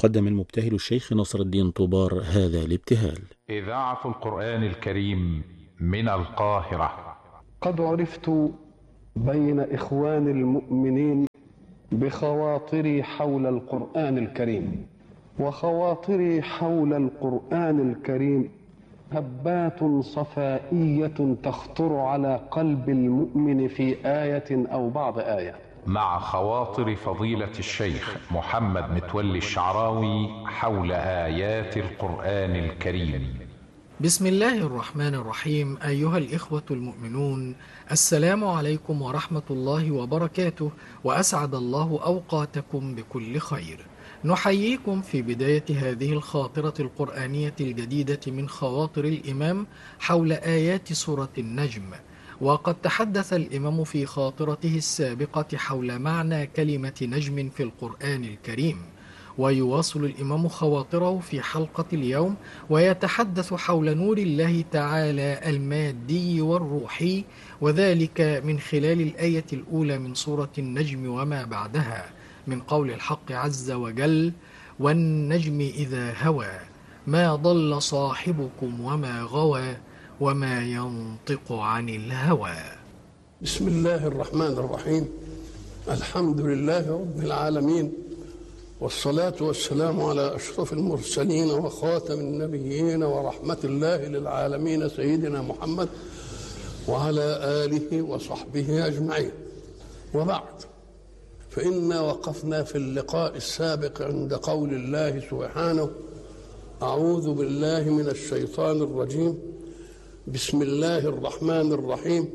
قدم المبتهل الشيخ نصر الدين طوبار هذا الابتهال إذاعة القرآن الكريم من القاهرة قد عرفت بين إخوان المؤمنين بخواطري حول القرآن الكريم وخواطري حول القرآن الكريم هبات صفائية تخطر على قلب المؤمن في آية أو بعض آية مع خواطر فضيلة الشيخ محمد متولي الشعراوي حول آيات القرآن الكريم بسم الله الرحمن الرحيم أيها الإخوة المؤمنون السلام عليكم ورحمة الله وبركاته وأسعد الله أوقاتكم بكل خير نحييكم في بداية هذه الخاطرة القرآنية الجديدة من خواطر الإمام حول آيات سورة النجم وقد تحدث الإمام في خاطرته السابقة حول معنى كلمة نجم في القرآن الكريم ويواصل الإمام خواطره في حلقة اليوم ويتحدث حول نور الله تعالى المادي والروحي وذلك من خلال الآية الأولى من سورة النجم وما بعدها من قول الحق عز وجل والنجم إذا هوى ما ضل صاحبكم وما غوى وما ينطق عن الهوى بسم الله الرحمن الرحيم الحمد لله رب العالمين والصلاة والسلام على أشرف المرسلين وخاتم النبيين ورحمة الله للعالمين سيدنا محمد وعلى آله وصحبه أجمعين وبعد فإنا وقفنا في اللقاء السابق عند قول الله سبحانه أعوذ بالله من الشيطان الرجيم بسم الله الرحمن الرحيم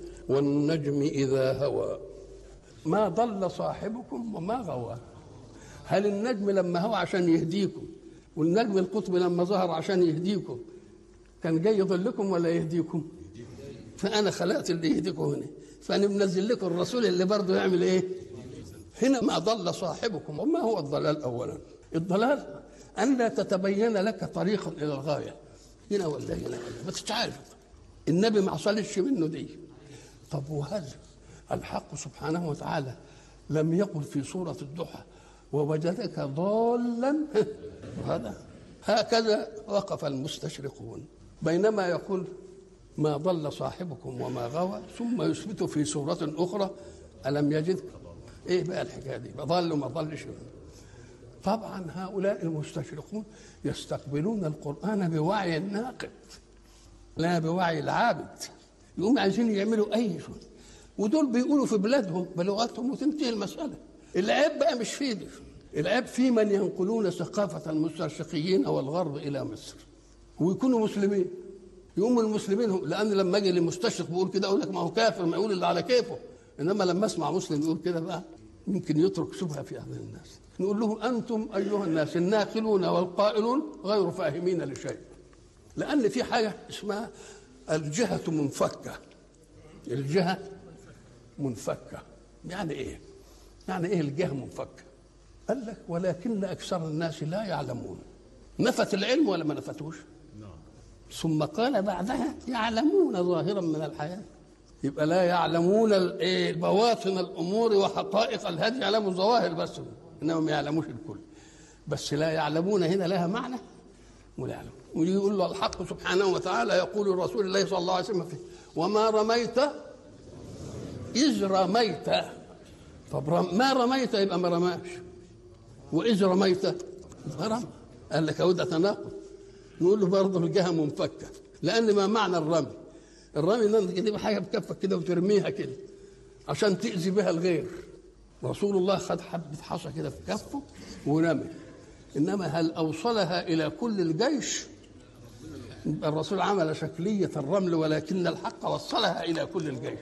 والنجم إذا هوى ما ضل صاحبكم وما غوى هل النجم لما هوى عشان يهديكم والنجم القطب لما ظهر عشان يهديكم كان جاي يضلكم ولا يهديكم فأنا خلقت اللي يهديكم هنا فأنا منزل لكم الرسول اللي برضه يعمل إيه هنا ما ضل صاحبكم وما هو الضلال أولا الضلال أن لا تتبين لك طريق إلى الغاية هنا ولا هنا ولا بس تعرف النبي ما حصلش منه دي طب وهل الحق سبحانه وتعالى لم يقل في سورة الضحى ووجدك ضالا هذا هكذا وقف المستشرقون بينما يقول ما ضل صاحبكم وما غوى ثم يثبت في سورة أخرى ألم يجدك إيه بقى الحكاية دي ضل وما ضلش طبعا هؤلاء المستشرقون يستقبلون القرآن بوعي الناقد لا بوعي العابد يقوم عايزين يعملوا أي شيء ودول بيقولوا في بلادهم بلغتهم وتنتهي المسألة العيب بقى مش في دي العيب في من ينقلون ثقافة المستشرقيين والغرب إلى مصر ويكونوا مسلمين يقوم المسلمين هم لأن لما أجي لمستشرق بيقول كده أقول لك ما هو كافر ما يقول اللي على كيفه إنما لما أسمع مسلم يقول كده بقى يمكن يترك شبهة في أهل الناس نقول لهم أنتم أيها الناس الناقلون والقائلون غير فاهمين لشيء لأن في حاجة اسمها الجهة منفكة الجهة منفكة يعني إيه؟ يعني إيه الجهة منفكة؟ قال لك ولكن أكثر الناس لا يعلمون نفت العلم ولا ما نفتوش؟ ثم قال بعدها يعلمون ظاهرا من الحياة يبقى لا يعلمون بواطن الأمور وحقائق الهدي يعلموا الظواهر بس إنما ما يعلموش الكل بس لا يعلمون هنا لها معنى ولا يعلم ويقول له الحق سبحانه وتعالى يقول رسول الله صلى الله عليه وسلم فيه وما رميت إذ رميت طب رم ما رميت يبقى ما رماش وإذ رميت رمى قال لك أهو ده تناقض نقول له برضه الجهة منفكة لأن ما معنى الرمي الرمي ان انت تجيب حاجه بكفك كده وترميها كده عشان تاذي بها الغير رسول الله خد حبه حصى كده في كفه ورمي انما هل اوصلها الى كل الجيش الرسول عمل شكليه الرمل ولكن الحق وصلها الى كل الجيش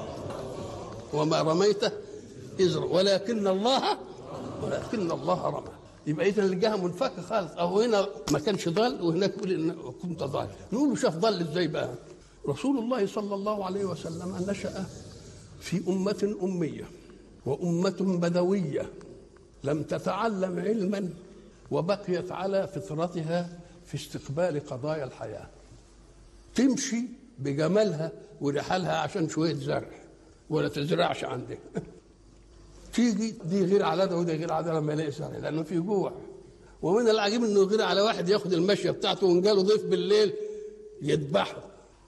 وما رميت اذ ولكن الله ولكن الله رمى يبقى اذا الجهه منفكه خالص اهو هنا ما كانش ضال وهناك يقول كنت ضال نقول له شاف ضل ازاي بقى رسول الله صلى الله عليه وسلم نشأ في أمة أمية وأمة بدوية لم تتعلم علما وبقيت على فطرتها في استقبال قضايا الحياة تمشي بجمالها ورحالها عشان شوية زرع ولا تزرعش عندك تيجي دي غير عادة وده غير عادة لما يلاقي زرع لأنه في جوع ومن العجيب انه يغير على واحد ياخد المشيه بتاعته وان جاله ضيف بالليل يذبحه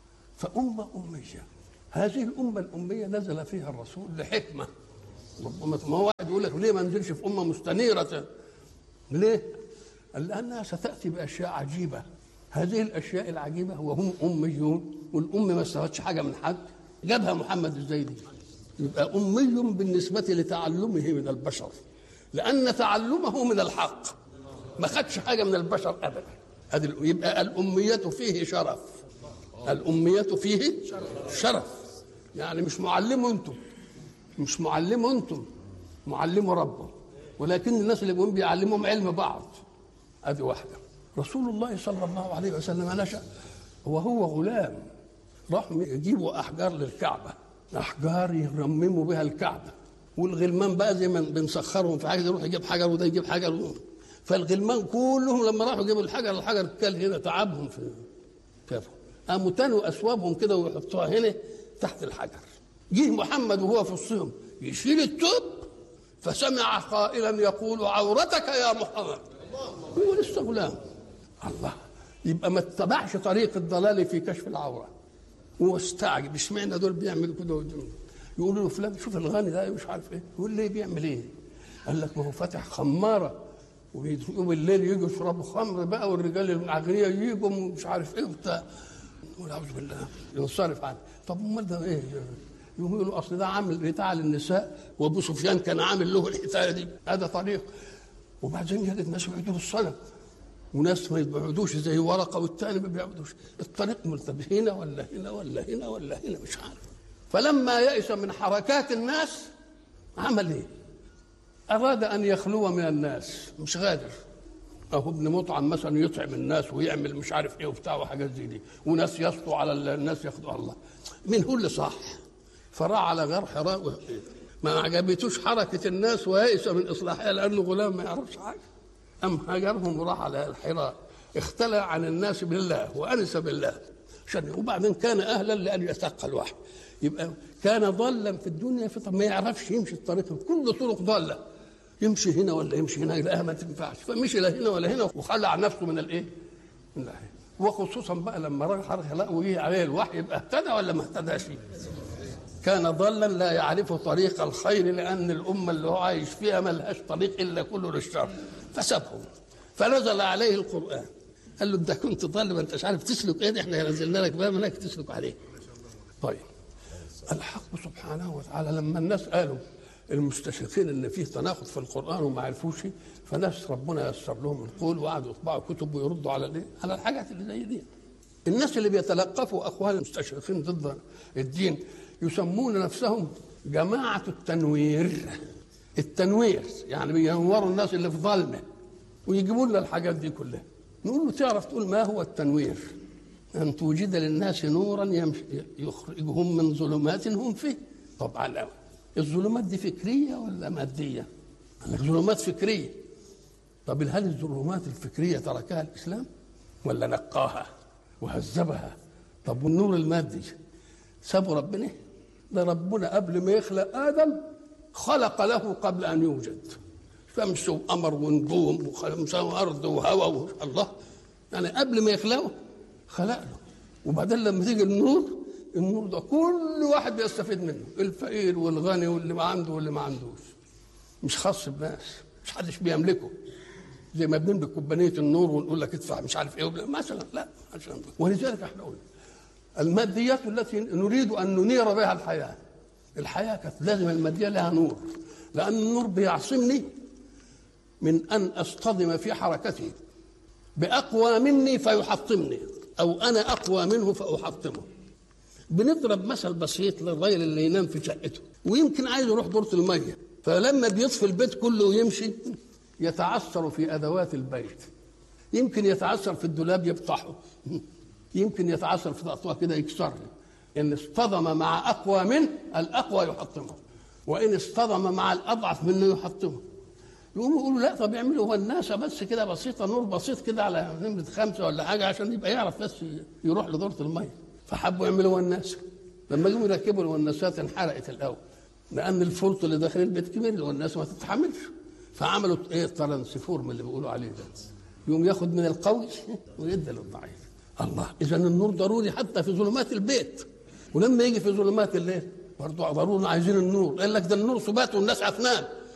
فأمة أمية هذه الأمة الأمية نزل فيها الرسول لحكمة ربما ما هو واحد يقول لك ليه ما نزلش في أمة مستنيرة ليه؟ قال لأنها ستأتي بأشياء عجيبة هذه الأشياء العجيبة وهم أميون والأم ما استفادش حاجة من حد جابها محمد الزيدي يبقى أمي بالنسبة لتعلمه من البشر لأن تعلمه من الحق ما خدش حاجة من البشر أبدا هذه يبقى الأمية فيه شرف الأمية فيه شرف يعني مش معلمه أنتم مش معلمه أنتم معلمه ربه ولكن الناس اللي بيقوم بيعلمهم علم بعض هذه واحدة رسول الله صلى الله عليه وسلم نشأ وهو غلام راحوا يجيبوا أحجار للكعبة أحجار يرمموا بها الكعبة والغلمان بقى زي ما بنسخرهم في حاجة يروح يجيب حجر وده يجيب حجر فالغلمان كلهم لما راحوا يجيبوا الحجر الحجر كان هنا تعبهم في كافهم قاموا تنوا اثوابهم كده ويحطوها هنا تحت الحجر جه محمد وهو في وسطهم يشيل التوب فسمع قائلا يقول عورتك يا محمد هو لسه غلام الله يبقى ما اتبعش طريق الضلال في كشف العوره هو استعجب اشمعنى دول بيعملوا كده يقولوا له فلان شوف الغني ده مش عارف ايه يقول ليه بيعمل ايه قال لك ما هو فاتح خماره ويوم الليل يجوا يشربوا خمر بقى والرجال الاغنياء يجوا مش عارف ايه وبتاع نقول اعوذ بالله ينصرف عنه طب امال ده ايه يقوم يقولوا اصل ده عامل بتاع للنساء وابو سفيان كان عامل له الحكايه دي هذا طريق وبعدين يجد ناس يعيدوا الصلاه وناس ما يبعدوش زي ورقه والثاني ما بيعبدوش الطريق ملتبس هنا ولا هنا ولا هنا ولا هنا مش عارف فلما يئس من حركات الناس عمل ايه؟ اراد ان يخلو من الناس مش غادر اهو ابن مطعم مثلا يطعم الناس ويعمل مش عارف ايه وبتاع وحاجات زي دي وناس يسطوا على الناس ياخدوا الله مين هو اللي صح فراح على غار حراء ما عجبتوش حركه الناس ويئس من اصلاحها لانه غلام ما يعرفش حاجه ام هاجرهم وراح على الحراء اختلى عن الناس بالله وانس بالله عشان وبعدين كان اهلا لان يتلقى الوحي يبقى كان ضالا في الدنيا في ما يعرفش يمشي الطريق كل طرق ضاله يمشي هنا ولا يمشي هنا يلاقيها ما تنفعش فمشي لا هنا ولا هنا وخلع نفسه من الايه؟ من الحين وخصوصا بقى لما راح خلق وجه عليه الوحي يبقى اهتدى ولا ما اهتداش؟ كان ضالا لا يعرف طريق الخير لان الامه اللي هو عايش فيها ما لهاش طريق الا كله للشر فسابهم فنزل عليه القران قال له انت كنت ضال ما انتش عارف تسلك ايه احنا نزلنا لك بقى منك تسلك عليه طيب الحق سبحانه وتعالى لما الناس قالوا المستشرقين ان فيه تناقض في القران وما عرفوش فناس ربنا يسر لهم القول وقعدوا يطبعوا كتب ويردوا على الايه؟ على الحاجات اللي زي دي. الناس اللي بيتلقفوا اقوال المستشرقين ضد الدين يسمون نفسهم جماعه التنوير. التنوير يعني بينوروا الناس اللي في ظلمه ويجيبوا لنا الحاجات دي كلها. نقول له تعرف تقول ما هو التنوير؟ أن توجد للناس نورا يمشي يخرجهم من ظلمات هم فيه. طبعا الظلمات دي فكريه ولا ماديه؟ قال لك ظلمات فكريه طب هل الظلمات الفكريه تركها الاسلام ولا نقاها وهذبها طب والنور المادي سابوا ربنا ده ربنا قبل ما يخلق ادم خلق له قبل ان يوجد شمس وقمر ونجوم وخمس وارض وهواء الله يعني قبل ما يخلقه خلق له وبعدين لما تيجي النور النور ده كل واحد بيستفيد منه الفقير والغني واللي ما عنده واللي ما عندوش مش خاص بناس مش حدش بيملكه زي ما بنملك كوبانيه النور ونقول لك ادفع مش عارف ايه مثلا لا عشان ولذلك احنا قلنا الماديات التي نريد ان ننير بها الحياه الحياه كانت لازم الماديه لها نور لان النور بيعصمني من ان اصطدم في حركتي باقوى مني فيحطمني او انا اقوى منه فاحطمه بنضرب مثل بسيط للراجل اللي ينام في شقته ويمكن عايز يروح دورة المية فلما بيطفي البيت كله ويمشي يتعثر في أدوات البيت يمكن يتعثر في الدولاب يفتحه يمكن يتعثر في تقطوع كده يكسره إن اصطدم مع أقوى منه الأقوى يحطمه وإن اصطدم مع الأضعف منه يحطمه يقوموا يقولوا لا طب يعملوا هو الناس بس كده بسيطه نور بسيط كده على نمره خمسه ولا حاجه عشان يبقى يعرف بس يروح لدوره الميه فحبوا يعملوا وناسه لما جم يركبوا الوناسات انحرقت الاول لان الفلط اللي داخل البيت كبير الوناسه ما تتحملش فعملوا ايه ترانسفورم اللي بيقولوا عليه ده يقوم ياخد من القوي ويدي للضعيف الله اذا النور ضروري حتى في ظلمات البيت ولما يجي في ظلمات الليل برضه ضروري عايزين النور قال لك ده النور سبات والناس هتنام